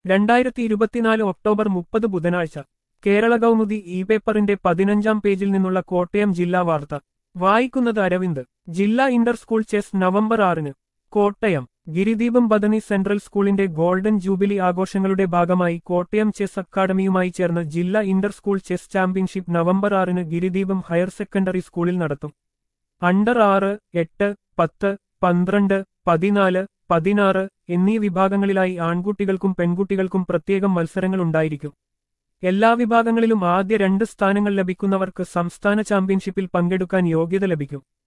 രണ്ടായിരത്തി ഇരുപത്തിനാല് ഒക്ടോബർ മുപ്പത് ബുധനാഴ്ച കേരള കൗമുദി ഇ പേപ്പറിന്റെ പതിനഞ്ചാം പേജിൽ നിന്നുള്ള കോട്ടയം ജില്ലാ വാർത്ത വായിക്കുന്നത് അരവിന്ദ് ജില്ലാ ഇന്റർ സ്കൂൾ ചെസ് നവംബർ ആറിന് കോട്ടയം ഗിരിദീപം ബദനി സെൻട്രൽ സ്കൂളിന്റെ ഗോൾഡൻ ജൂബിലി ആഘോഷങ്ങളുടെ ഭാഗമായി കോട്ടയം ചെസ് അക്കാദമിയുമായി ചേർന്ന് ജില്ലാ inter school chess championship November ആറിന് ഗിരിദീപം ഹയർ സെക്കൻഡറി സ്കൂളിൽ നടത്തും അണ്ടർ ആറ് എട്ട് പത്ത് പന്ത്രണ്ട് പതിനാല് പതിനാറ് എന്നീ വിഭാഗങ്ങളിലായി ആൺകുട്ടികൾക്കും പെൺകുട്ടികൾക്കും പ്രത്യേകം മത്സരങ്ങൾ ഉണ്ടായിരിക്കും എല്ലാ വിഭാഗങ്ങളിലും ആദ്യ രണ്ട് സ്ഥാനങ്ങൾ ലഭിക്കുന്നവർക്ക് സംസ്ഥാന ചാമ്പ്യൻഷിപ്പിൽ പങ്കെടുക്കാൻ യോഗ്യത ലഭിക്കും